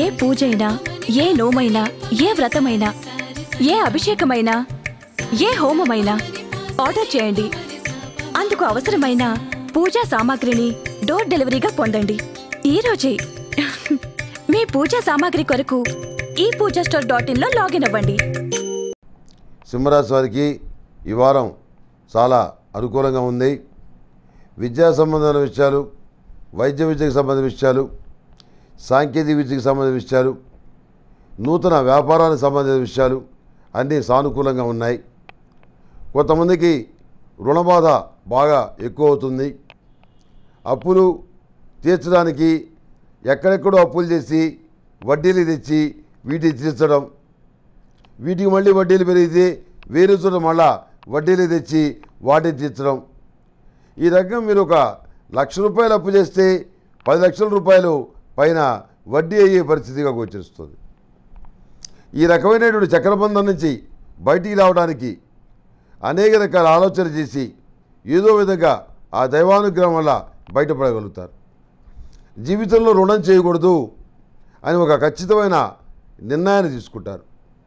ఏ పూజైనా ఏ నోమైనా ఏ వ్రతమైనా ఏ అభిషేకమైనా ఏ హోమమైనా ఆర్డర్ చేయండి అందుకు అవసరమైన పూజా సామాగ్రిని డోర్ డెలివరీగా పొందండి ఈ రోజే మీ పూజా సామాగ్రి కొరకు ఈ పూజా స్టోర్ డాట్ ఇన్లో లాగిన్ అవ్వండి సింహరాశి వారికి ఈ వారం చాలా అనుకూలంగా ఉంది విద్యా సంబంధమైన విషయాలు వైద్య విద్యకు సంబంధించిన విషయాలు సాంకేతిక విద్యకు సంబంధించిన విషయాలు నూతన వ్యాపారానికి సంబంధించిన విషయాలు అన్నీ సానుకూలంగా ఉన్నాయి కొంతమందికి రుణబాధ బాగా ఎక్కువ అవుతుంది అప్పులు తీర్చడానికి ఎక్కడెక్కడో అప్పులు చేసి వడ్డీలు తెచ్చి వీటిని తీర్చడం వీటికి మళ్ళీ వడ్డీలు పెరిగితే వేరే చోట మళ్ళా వడ్డీలు తెచ్చి వాటిని తీర్చడం ఈ రకంగా మీరు ఒక లక్ష రూపాయలు అప్పు చేస్తే పది లక్షల రూపాయలు పైన వడ్డీ అయ్యే పరిస్థితిగా గోచరిస్తుంది ఈ రకమైనటువంటి చక్రబంధం నుంచి బయటికి రావడానికి అనేక రకాల ఆలోచన చేసి ఏదో విధంగా ఆ దైవానుగ్రహం వల్ల బయటపడగలుగుతారు జీవితంలో రుణం చేయకూడదు అని ఒక ఖచ్చితమైన నిర్ణయాన్ని తీసుకుంటారు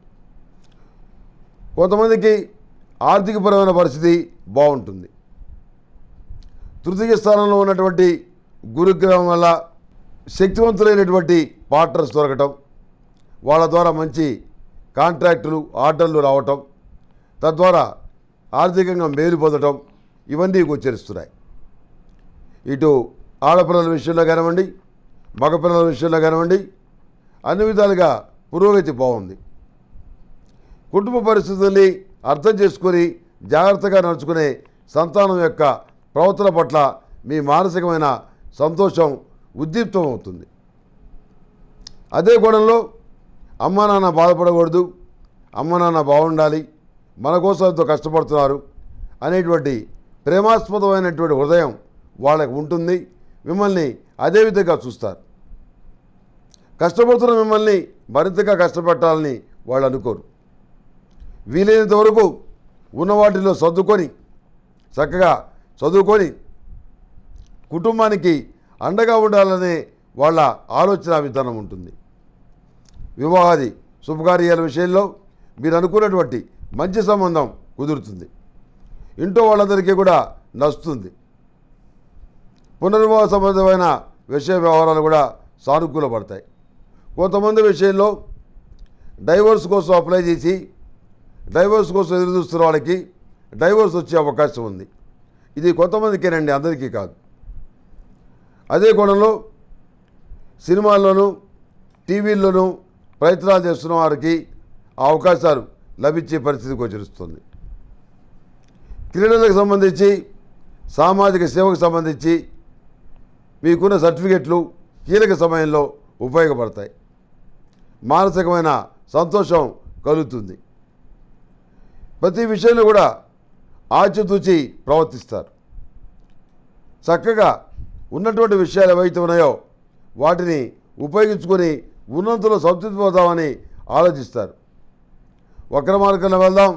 కొంతమందికి ఆర్థికపరమైన పరిస్థితి బాగుంటుంది తృతీయ స్థానంలో ఉన్నటువంటి గురుగ్రహం వల్ల శక్తివంతులైనటువంటి పార్ట్నర్స్ దొరకటం వాళ్ళ ద్వారా మంచి కాంట్రాక్టులు ఆర్డర్లు రావటం తద్వారా ఆర్థికంగా మేలు పొందటం ఇవన్నీ గోచరిస్తున్నాయి ఇటు ఆడపిల్లల విషయంలో కానివ్వండి మగపిల్లల విషయంలో కానివ్వండి అన్ని విధాలుగా పురోగతి బాగుంది కుటుంబ పరిస్థితుల్ని అర్థం చేసుకొని జాగ్రత్తగా నడుచుకునే సంతానం యొక్క ప్రవర్తన పట్ల మీ మానసికమైన సంతోషం ఉద్దీప్తం అవుతుంది అదే కోణంలో అమ్మ నాన్న బాధపడకూడదు అమ్మ నాన్న బాగుండాలి మన కోసం ఎంతో కష్టపడుతున్నారు అనేటువంటి ప్రేమాస్పదమైనటువంటి హృదయం వాళ్ళకి ఉంటుంది మిమ్మల్ని అదే విధంగా చూస్తారు కష్టపడుతున్న మిమ్మల్ని మరింతగా కష్టపెట్టాలని వాళ్ళు అనుకోరు వీలైనంత వరకు ఉన్న వాటిలో సర్దుకొని చక్కగా చదువుకొని కుటుంబానికి అండగా ఉండాలనే వాళ్ళ ఆలోచన విధానం ఉంటుంది వివాహాది శుభకార్యాల విషయంలో మీరు అనుకున్నటువంటి మంచి సంబంధం కుదురుతుంది ఇంట్లో వాళ్ళందరికీ కూడా నచ్చుతుంది పునర్వివాహ సంబంధమైన విషయ వ్యవహారాలు కూడా సానుకూలపడతాయి కొంతమంది విషయంలో డైవోర్స్ కోసం అప్లై చేసి డైవోర్స్ కోసం ఎదురు చూస్తున్న వాళ్ళకి డైవోర్స్ వచ్చే అవకాశం ఉంది ఇది కొంతమందికేనండి అందరికీ కాదు అదే కోణంలో సినిమాల్లోనూ టీవీల్లోనూ ప్రయత్నాలు చేస్తున్న వారికి ఆ అవకాశాలు లభించే పరిస్థితి గోచరిస్తుంది క్రీడలకు సంబంధించి సామాజిక సేవకు సంబంధించి మీకున్న సర్టిఫికెట్లు కీలక సమయంలో ఉపయోగపడతాయి మానసికమైన సంతోషం కలుగుతుంది ప్రతి విషయంలో కూడా ఆచితూచి ప్రవర్తిస్తారు చక్కగా ఉన్నటువంటి విషయాలు ఏవైతే ఉన్నాయో వాటిని ఉపయోగించుకొని ఉన్నంతలో సంతృప్తి పోదామని ఆలోచిస్తారు వక్ర మార్గంలో వెళ్దాం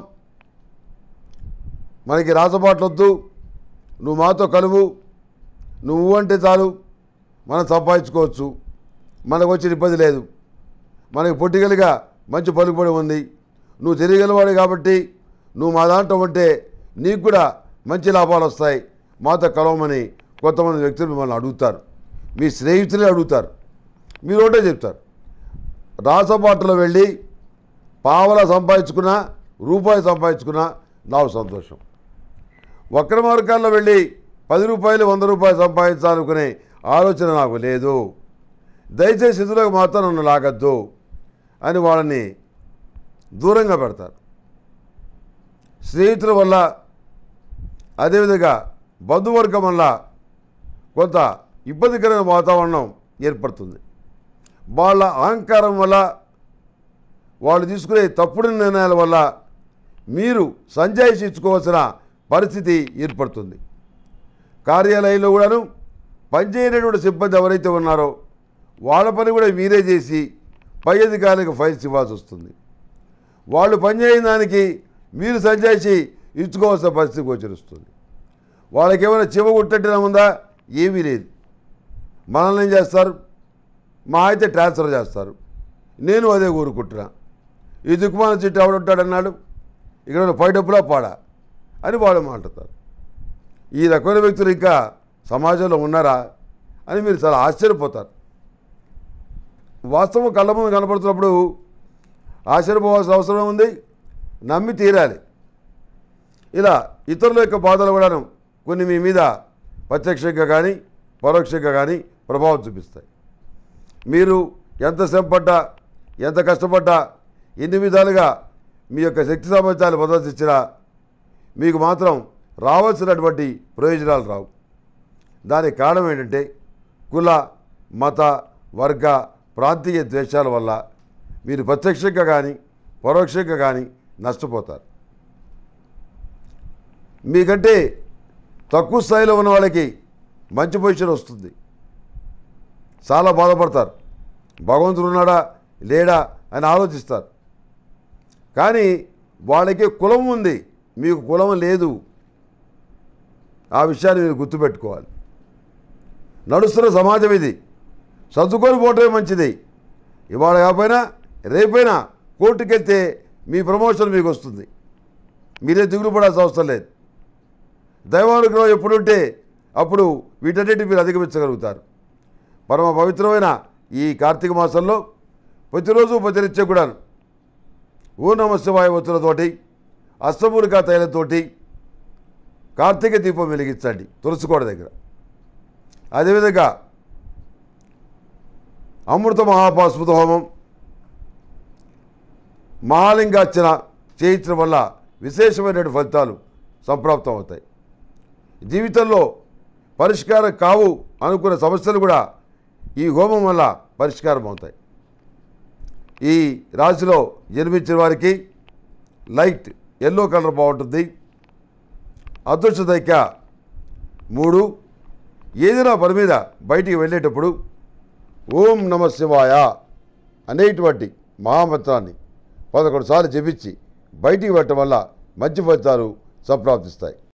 మనకి రాసబాట్లొద్దు నువ్వు మాతో కలువు నువ్వు అంటే చాలు మనం సంపాదించుకోవచ్చు మనకు వచ్చిన ఇబ్బంది లేదు మనకి పొట్టిగలిగా మంచి పలుకుబడి ఉంది నువ్వు తిరగలవాడు కాబట్టి నువ్వు మా దాంట్లో ఉంటే నీకు కూడా మంచి లాభాలు వస్తాయి మాతో కలవమని కొంతమంది వ్యక్తులు మిమ్మల్ని అడుగుతారు మీ స్నేహితులే అడుగుతారు మీరు ఒకటే చెప్తారు రాసబాటలో వెళ్ళి పావలా సంపాదించుకున్నా రూపాయి సంపాదించుకున్నా నాకు సంతోషం వక్ర మార్గాల్లో వెళ్ళి పది రూపాయలు వంద రూపాయలు సంపాదించాలనుకునే ఆలోచన నాకు లేదు దయచేసి ఇందులోకి మాత్రం నన్ను లాగద్దు అని వాళ్ళని దూరంగా పెడతారు స్నేహితుల వల్ల అదేవిధంగా బంధువర్గం వల్ల కొంత ఇబ్బందికరమైన వాతావరణం ఏర్పడుతుంది వాళ్ళ అహంకారం వల్ల వాళ్ళు తీసుకునే తప్పుడు నిర్ణయాల వల్ల మీరు సంజాయిషి ఇచ్చుకోవాల్సిన పరిస్థితి ఏర్పడుతుంది కార్యాలయంలో కూడాను పనిచేయనటువంటి సిబ్బంది ఎవరైతే ఉన్నారో వాళ్ళ పని కూడా మీరే చేసి పై అధికారులకు ఫైల్స్ ఇవ్వాల్సి వస్తుంది వాళ్ళు పనిచేయని దానికి మీరు సంజాయిషి ఇచ్చుకోవాల్సిన పరిస్థితి గోచరిస్తుంది వాళ్ళకి ఏమైనా చివ కుట్టట్టిన ఉందా ఏమీ లేదు మనల్ని ఏం చేస్తారు మా అయితే ట్రాన్స్ఫర్ చేస్తారు నేను అదే కోరుకుంటున్నా ఈ దిక్కుమాల చెట్టు ఎవడుంటాడన్నాడు ఇక్కడ పైడప్పులా పాడా అని వాళ్ళు మాట్లాడతారు ఈ రకమైన వ్యక్తులు ఇంకా సమాజంలో ఉన్నారా అని మీరు చాలా ఆశ్చర్యపోతారు వాస్తవం కళ్ళ ముందు కనపడుతున్నప్పుడు ఆశ్చర్యపోవాల్సిన అవసరం ఉంది నమ్మి తీరాలి ఇలా ఇతరుల యొక్క బాధలు కూడాను కొన్ని మీ మీద ప్రత్యక్షంగా కానీ పరోక్షంగా కానీ ప్రభావం చూపిస్తాయి మీరు ఎంత శ్రమపడ్డా ఎంత కష్టపడ్డా ఎన్ని విధాలుగా మీ యొక్క శక్తి సామర్థ్యాలు ప్రదర్శించినా మీకు మాత్రం రావాల్సినటువంటి ప్రయోజనాలు రావు దానికి కారణం ఏంటంటే కుల మత వర్గ ప్రాంతీయ ద్వేషాల వల్ల మీరు ప్రత్యక్షంగా కానీ పరోక్షంగా కానీ నష్టపోతారు మీకంటే తక్కువ స్థాయిలో ఉన్న వాళ్ళకి మంచి పొజిషన్ వస్తుంది చాలా బాధపడతారు భగవంతుడు ఉన్నాడా లేడా అని ఆలోచిస్తారు కానీ వాళ్ళకి కులం ఉంది మీకు కులం లేదు ఆ విషయాన్ని మీరు గుర్తుపెట్టుకోవాలి నడుస్తున్న సమాజం ఇది చదువుకొని పోవటమే మంచిది ఇవాళ కాకపోయినా రేపైనా కోర్టుకి వెళ్తే మీ ప్రమోషన్ మీకు వస్తుంది మీరే దిగులు పడాల్సిన అవసరం లేదు దైవానుగ్రహం ఎప్పుడుంటే అప్పుడు వీటన్నిటి మీరు అధిగమించగలుగుతారు పరమ పవిత్రమైన ఈ కార్తీక మాసంలో ప్రతిరోజు ప్రతినిత్యం కూడా ఓ నమ శివాయ ఒత్తులతోటి అష్టమూలికా తైలంతోటి కార్తీక దీపం వెలిగించండి తులసికోట దగ్గర అదేవిధంగా అమృత మహాపాస్పద హోమం మహాలింగార్చన చేయించడం వల్ల విశేషమైనటువంటి ఫలితాలు సంప్రాప్తం అవుతాయి జీవితంలో పరిష్కారం కావు అనుకున్న సమస్యలు కూడా ఈ హోమం వల్ల పరిష్కారం అవుతాయి ఈ రాశిలో జన్మించిన వారికి లైట్ ఎల్లో కలర్ బాగుంటుంది అదృష్ట దైక్య మూడు ఏదైనా పని మీద బయటికి వెళ్ళేటప్పుడు ఓం నమ శివాయ అనేటువంటి మహామంత్రాన్ని పదకొండు సార్లు జపించి బయటికి పెట్టడం వల్ల మంచి ఫలితాలు సంప్రాప్తిస్తాయి